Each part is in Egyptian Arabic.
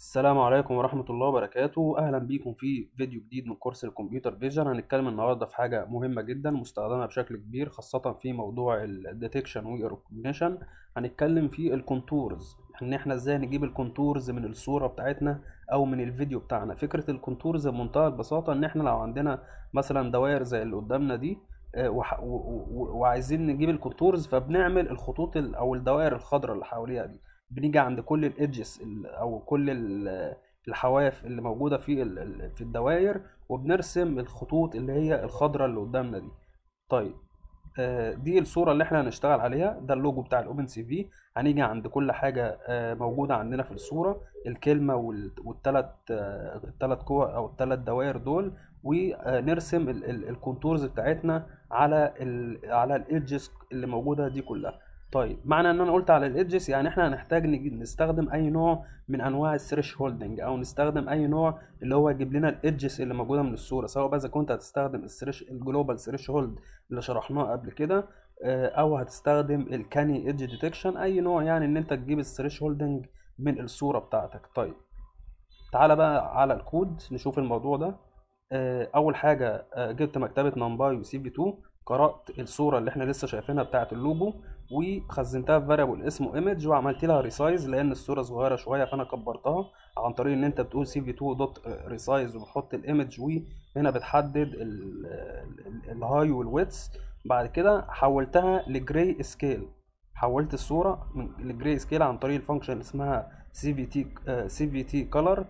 السلام عليكم ورحمة الله وبركاته أهلا بيكم في فيديو جديد من كورس الكمبيوتر فيجن هنتكلم النهاردة في حاجة مهمة جدا مستخدمة بشكل كبير خاصة في موضوع الديتكشن والريكوجنيشن هنتكلم في الكونتورز ان احنا ازاي نجيب الكونتورز من الصورة بتاعتنا او من الفيديو بتاعنا فكرة الكونتورز بمنتهى البساطة ان احنا لو عندنا مثلا دوائر زي اللي قدامنا دي آه، وح- و- و- وعايزين نجيب الكونتورز فبنعمل الخطوط ال- او الدوائر الخضراء اللي حواليها دي بنيجي عند كل الايدجز او كل ال- الحواف اللي موجوده في ال- ال- في الدوائر وبنرسم الخطوط اللي هي الخضراء اللي قدامنا دي طيب آه، دي الصوره اللي احنا هنشتغل عليها ده اللوجو بتاع الاوبن سي في هنيجي عند كل حاجه آه، موجوده عندنا في الصوره الكلمه والثلاث الثلاث كور او الثلاث دوائر دول ونرسم الكونتورز بتاعتنا على ال على الايدجز اللي موجوده دي كلها طيب معنى ان انا قلت على الايدجز يعني احنا هنحتاج نجي- نستخدم اي نوع من انواع الثريش هولدنج او نستخدم اي نوع اللي هو يجيب لنا الايدجز اللي موجوده من الصوره سواء بقى اذا كنت هتستخدم الثريش الجلوبال ثريش هولد اللي شرحناه قبل كده آه، او هتستخدم الكاني ايدج ديتكشن اي نوع يعني ان انت تجيب الثريش هولدنج من الصوره بتاعتك طيب تعالى بقى على الكود نشوف الموضوع ده آه، اول حاجه آه، جبت مكتبه نمباي وسي في 2 قرات الصوره اللي احنا لسه شايفينها بتاعه اللوجو وخزنتها في فاريبل اسمه ايمج وعملت لها ريسايز لان الصوره صغيره شويه فانا كبرتها عن طريق ان انت بتقول سي في 2 دوت ريسايز وبتحط الايمج وهنا بتحدد الهاي والويتس بعد كده حولتها لجراي سكيل حولت الصوره من لجراي سكيل عن طريق الفانكشن اللي اسمها سي في تي سي في تي كلر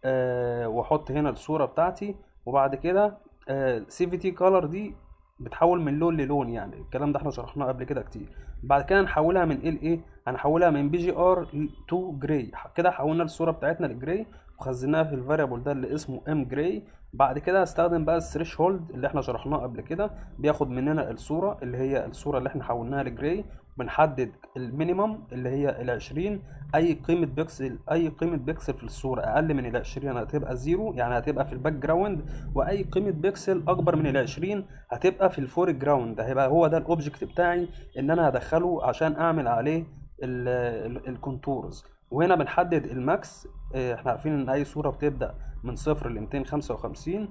واحط هنا الصوره بتاعتي وبعد كده سي في تي كلر دي بتحول من لون للون يعني الكلام ده احنا شرحناه قبل كده كتير بعد كده نحولها من ايه لايه هنحولها من بي جي ار تو جراي كده حولنا الصوره بتاعتنا لجراي وخزناها في الفاريبل ده اللي اسمه ام جراي بعد كده هستخدم بقى الثريش هولد اللي احنا شرحناه قبل كده بياخد مننا الصوره اللي هي الصوره اللي احنا حولناها لجراي بنحدد المينيمم اللي هي ال 20 اي قيمه بيكسل اي قيمه بيكسل في الصوره اقل من ال 20 هتبقى زيرو يعني هتبقى في الباك جراوند واي قيمه بيكسل اكبر من ال 20 هتبقى في الفور جراوند هيبقى هو ده الاوبجكت بتاعي ان انا هدخله عشان اعمل عليه الكونتورز وهنا بنحدد الماكس آه، احنا عارفين ان اي صوره بتبدا من صفر ل 255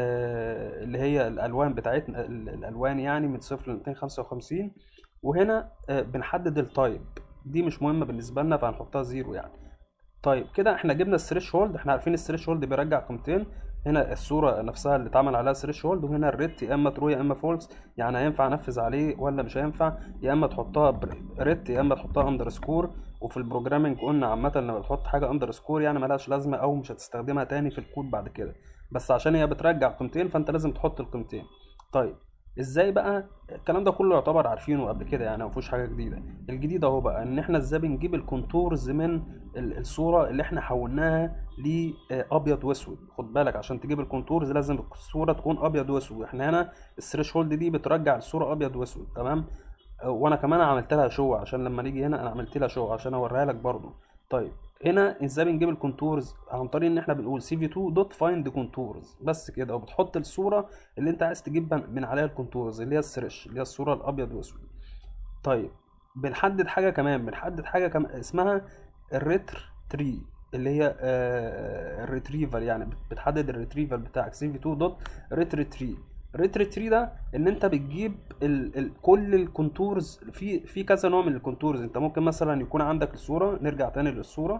آه، اللي هي الالوان بتاعتنا ال- الالوان يعني من صفر ل 255 وهنا آه، بنحدد التايب دي مش مهمه بالنسبه لنا فهنحطها زيرو يعني طيب كده احنا جبنا الثريش هولد احنا عارفين الثريش هولد بيرجع قيمتين هنا الصوره نفسها اللي اتعمل عليها ثريش هولد وهنا الريت يا اما ترو يا اما فولس يعني هينفع انفذ عليه ولا مش هينفع يا اما تحطها ريت يا اما تحطها اندر سكور وفي البروجرامنج قلنا عامه لما بتحط حاجه اندر سكور يعني ملهاش لازمه او مش هتستخدمها تاني في الكود بعد كده بس عشان هي بترجع قيمتين فانت لازم تحط القيمتين طيب ازاي بقى الكلام ده كله يعتبر عارفينه قبل كده يعني مفيهوش حاجه جديده الجديد اهو بقى ان احنا ازاي بنجيب الكونتورز من ال- الصوره اللي احنا حولناها لابيض واسود خد بالك عشان تجيب الكونتورز لازم الصوره تكون ابيض واسود احنا هنا الثريش هولد دي بترجع الصوره ابيض واسود تمام آه، وانا كمان عملت لها شو عشان لما نيجي هنا انا عملت لها شو عشان اوريها لك برضو طيب هنا ازاي بنجيب الكونتورز عن طريق ان احنا بنقول سي في 2 دوت فايند كونتورز بس كده وبتحط الصوره اللي انت عايز تجيب من عليها الكونتورز اللي هي الثريش اللي هي الصوره الابيض واسود طيب بنحدد حاجه كمان بنحدد حاجه كمان اسمها الريتر تري اللي هي آه، الريتريفال يعني بت- بتحدد الريتريفال بتاعك سي في 2 دوت ريتر تري ريتر تري ده ان انت بتجيب ال ال كل الكونتورز في في كذا نوع من الكونتورز انت ممكن مثلا يكون عندك الصوره نرجع تاني للصوره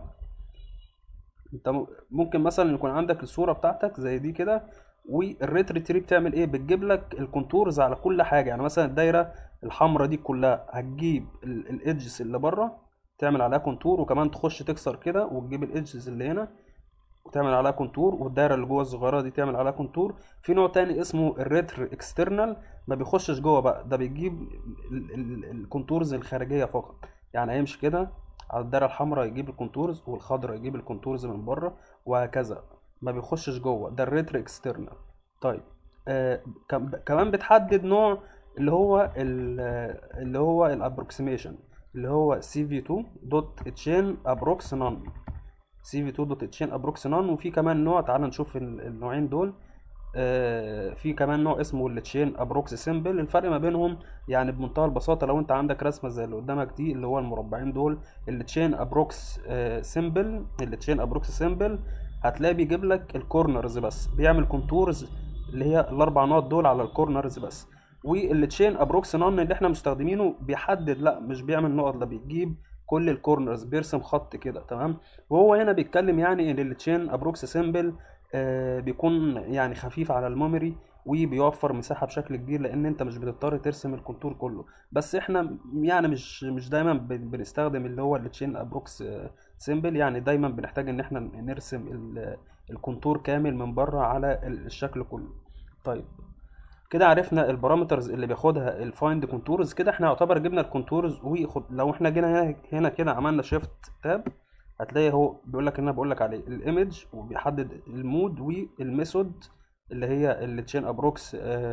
انت م- ممكن مثلا يكون عندك الصوره بتاعتك زي دي كده والريتر تري بتعمل ايه بتجيب لك الكونتورز على كل حاجه يعني مثلا الدايره الحمراء دي كلها هتجيب الايدجز اللي بره تعمل عليها كونتور وكمان تخش تكسر كده وتجيب الايدجز اللي هنا وتعمل عليها كونتور والدايره اللي جوه الصغيره دي تعمل عليها كونتور في نوع تاني اسمه الريتر اكسترنال ما بيخشش جوه بقى ده بيجيب ال- ال- الكونتورز الخارجيه فقط يعني هيمشي كده على الدايره الحمراء يجيب الكونتورز والخضراء يجيب الكونتورز من بره وهكذا ما بيخشش جوه ده الريتر اكسترنال طيب آه كم- كمان بتحدد نوع اللي هو ال- اللي هو الابروكسيميشن اللي هو سي في 2 دوت تشين ابروكس نون سي في 2 دوت تشين ابروكس نون وفي كمان نوع تعال نشوف ال- النوعين دول آه، في كمان نوع اسمه التشين ابروكس سيمبل الفرق ما بينهم يعني بمنتهى البساطه لو انت عندك رسمه زي اللي قدامك دي اللي هو المربعين دول التشين ابروكس سيمبل التشين ابروكس سيمبل هتلاقي بيجيب لك الكورنرز بس بيعمل كونتورز اللي هي الاربع نقط دول على الكورنرز بس والتشين ابروكس نون اللي احنا مستخدمينه بيحدد لا مش بيعمل نقط ده بيجيب كل الكورنرز بيرسم خط كده تمام وهو هنا بيتكلم يعني ان التشين ابروكس سيمبل آه، بيكون يعني خفيف على الميموري وبيوفر مساحة بشكل كبير لان انت مش بتضطر ترسم الكونتور كله بس احنا يعني مش مش دايما بن- بنستخدم اللي هو التشين ابروكس سيمبل يعني دايما بنحتاج ان احنا نرسم ال- الكونتور كامل من بره على ال- الشكل كله طيب كده عرفنا البارامترز اللي بياخدها الفايند كونتورز كده احنا يعتبر جبنا الكونتورز وخد لو احنا جينا هنا هنا كده عملنا شيفت تاب هتلاقي هو بيقول لك ان انا بقول لك عليه الايمج وبيحدد المود والميثود اللي هي اللي تشين ابروكس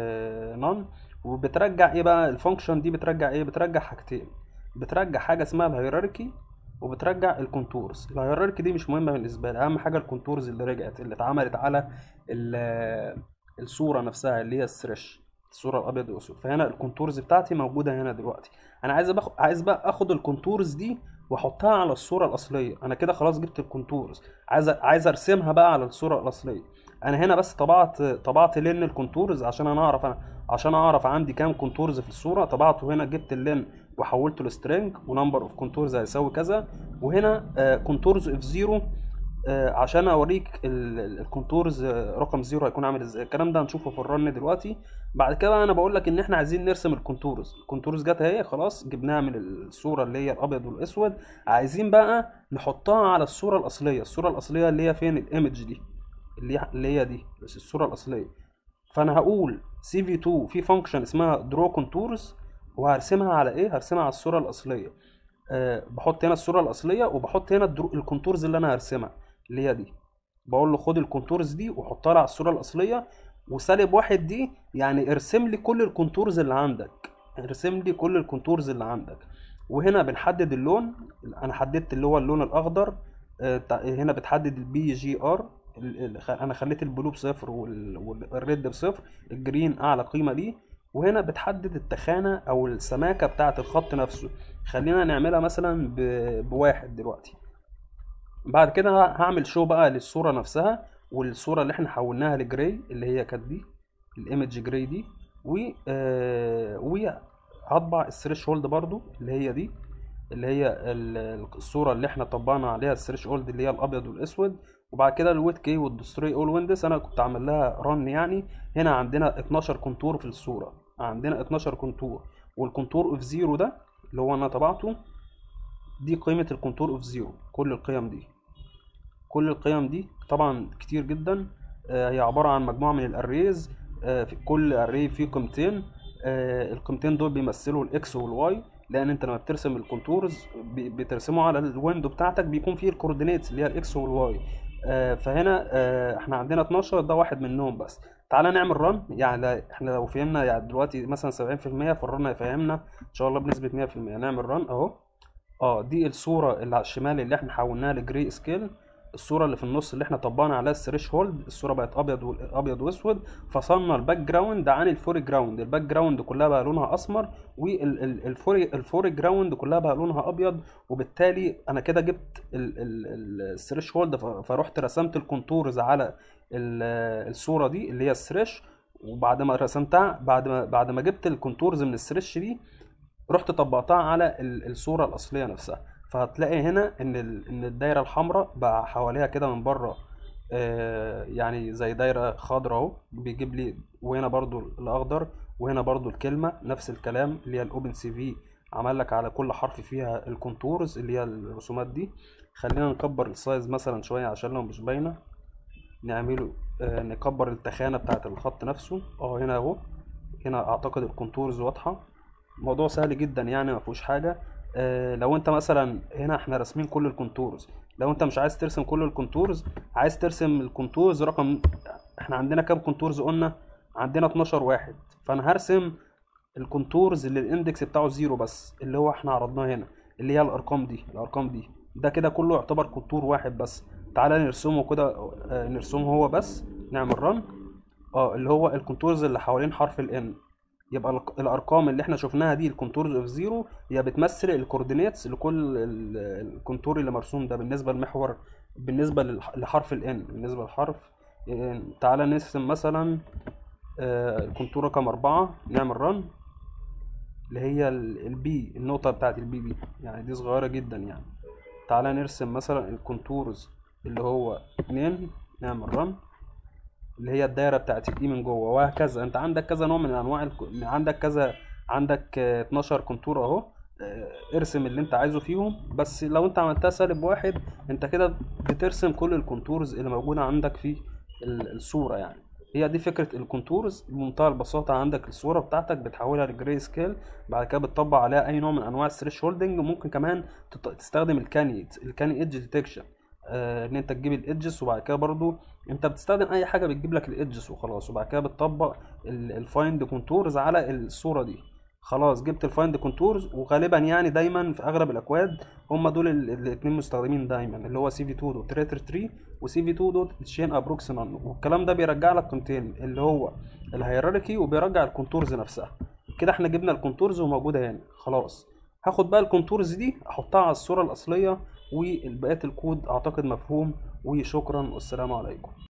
نون وبترجع ايه بقى الفانكشن دي بترجع ايه بترجع حاجتين بترجع حاجه اسمها الهيراركي وبترجع الكونتورز الهيراركي دي مش مهمه بالنسبه لي اهم حاجه الكونتورز اللي رجعت اللي اتعملت على ال- الصوره نفسها اللي هي الثريش الصوره الابيض والاسود فهنا الكونتورز بتاعتي موجوده هنا دلوقتي انا عايز باخد عايز بقى اخد الكونتورز دي واحطها على الصوره الاصليه انا كده خلاص جبت الكونتورز عايز عايز ارسمها بقى على الصوره الاصليه انا هنا بس طبعت طبعت لين الكونتورز عشان انا اعرف انا عشان اعرف عندي كام كونتورز في الصوره طبعته هنا جبت اللين وحولته لسترينج ونمبر اوف كونتورز هيساوي كذا وهنا كونتورز اوف زيرو عشان اوريك ال- ال- الكونتورز آه، رقم زيرو هيكون عامل ازاي الكلام ده هنشوفه في الرن دلوقتي بعد كده بقى انا بقول لك ان احنا عايزين نرسم الكونتورز الكونتورز جت اهي خلاص جبناها من الصوره اللي هي الابيض والاسود عايزين بقى نحطها على الصوره الاصليه الصوره الاصليه اللي هي فين الايمج دي اللي هي اللي هي دي بس الصوره الاصليه فانا هقول سي في 2 في فانكشن اسمها درو كونتورز وهرسمها على ايه هرسمها على الصوره الاصليه أه بحط هنا الصوره الاصليه وبحط هنا الدرو الكونتورز اللي انا هرسمها اللي هي دي بقول له خد الكونتورز دي وحطها لي على الصوره الاصليه وسالب واحد دي يعني ارسم لي كل الكونتورز اللي عندك ارسم لي كل الكونتورز اللي عندك وهنا بنحدد اللون انا حددت اللي هو اللون الاخضر آه، تع- هنا بتحدد البي جي ار انا خليت البلو بصفر وال- والريد بصفر الجرين اعلى قيمه ليه وهنا بتحدد التخانه او السماكه بتاعه الخط نفسه خلينا نعملها مثلا ب- بواحد دلوقتي بعد كده هعمل شو بقى للصورة نفسها والصورة اللي احنا حولناها لجراي اللي هي كانت دي الايمج جراي دي و آه وهطبع الثريش هولد برضو اللي هي دي اللي هي ال- الصورة اللي احنا طبقنا عليها الثريش هولد اللي هي الابيض والاسود وبعد كده الويت كي والدستروي اول ويندوز انا كنت عامل لها رن يعني هنا عندنا 12 كونتور في الصورة عندنا 12 كونتور والكونتور اوف زيرو ده اللي هو انا طبعته دي قيمة الكونتور اوف زيرو كل القيم دي كل القيم دي طبعا كتير جدا آه، هي عبارة عن مجموعة من الاريز في كل اري فيه قيمتين آه، القيمتين دول بيمثلوا الاكس والواي لان انت لما بترسم الكونتورز ب- بترسمه على الويندو بتاعتك بيكون فيه الكوردينيتس اللي هي الاكس والواي آه، فهنا آه، احنا عندنا 12 ده واحد منهم بس تعالى نعمل رن يعني لا- احنا لو فهمنا يعني دلوقتي مثلا 70% فالرن هيفهمنا ان شاء الله بنسبة 100% نعمل رن اهو اه دي الصورة اللي على الشمال اللي احنا حولناها لجري سكيل الصورة اللي في النص اللي احنا طبقنا عليها الثريش هولد الصورة بقت ابيض و... ابيض واسود فصلنا الباك جراوند عن الفور جراوند الباك جراوند كلها بقى لونها اسمر والفور الفور جراوند كلها بقى لونها ابيض وبالتالي انا كده جبت الثريش هولد فرحت رسمت الكونتورز على ال- الصورة دي اللي هي الثريش وبعد ما رسمتها بعد ما بعد ما جبت الكونتورز من الثريش دي رحت طبقتها على ال- الصورة الأصلية نفسها فهتلاقي هنا إن ال- إن الدايرة الحمراء بقى حواليها كده من بره آه، يعني زي دايرة خضراء أهو بيجيب لي وهنا برضو الأخضر وهنا برضو الكلمة نفس الكلام اللي هي الأوبن سي في عمل لك على كل حرف فيها الكونتورز اللي هي الرسومات دي خلينا نكبر السايز مثلا شوية عشان لو مش باينة نعمله آه، نكبر التخانة بتاعة الخط نفسه اه هنا اهو هنا اعتقد الكونتورز واضحة موضوع سهل جدا يعني ما فيهوش حاجة آه، لو انت مثلا هنا احنا راسمين كل الكونتورز لو انت مش عايز ترسم كل الكونتورز عايز ترسم الكونتورز رقم احنا عندنا كام كونتورز قلنا عندنا 12 واحد فانا هرسم الكونتورز اللي الاندكس بتاعه زيرو بس اللي هو احنا عرضناه هنا اللي هي الارقام دي الارقام دي ده كده كله يعتبر كونتور واحد بس تعالى نرسمه كده آه، نرسمه هو بس نعمل رن اه اللي هو الكونتورز اللي حوالين حرف الان يبقى الك- الارقام اللي احنا شفناها دي الكونتورز اوف زيرو هي بتمثل الكوردينيتس لكل ال- الكونتور اللي مرسوم ده بالنسبه للمحور بالنسبه للح- لحرف الان بالنسبه للحرف يعني تعالى نرسم مثلا آه، الكونتور رقم أربعة نعمل رن اللي هي البي النقطة بتاعت البي دي يعني دي صغيرة جدا يعني تعالى نرسم مثلا الكونتورز اللي هو اتنين نعمل رن اللي هي الدايره بتاعت الاي من جوه وهكذا انت عندك كذا نوع من انواع الك... عندك كذا عندك آه، 12 كونتور اهو آه، ارسم اللي انت عايزه فيهم بس لو انت عملتها سالب واحد انت كده بترسم كل الكونتورز اللي موجوده عندك في ال- الصوره يعني هي دي فكره الكونتورز بمنتهى البساطه عندك الصوره بتاعتك بتحولها لجراي سكيل بعد كده بتطبق عليها اي نوع من انواع الثريش هولدنج وممكن كمان تط- تستخدم الكاني الكاني ايدج ديتكشن آه، ان انت تجيب الايدجز وبعد كده برضو انت بتستخدم اي حاجه بتجيب لك الايدجز وخلاص وبعد كده بتطبق الفايند كونتورز على الصوره دي خلاص جبت الفايند كونتورز وغالبا يعني دايما في اغلب الاكواد هم دول الاثنين مستخدمين دايما اللي هو سي في 2 دوت ريتر تري وسي في 2 دوت تشين ابروكسيمان والكلام ده بيرجع لك قيمتين اللي هو الهيراركي وبيرجع الكونتورز نفسها كده احنا جبنا الكونتورز وموجوده هنا خلاص هاخد بقى الكونتورز دي احطها على الصوره الاصليه والبقية الكود اعتقد مفهوم وشكرا والسلام عليكم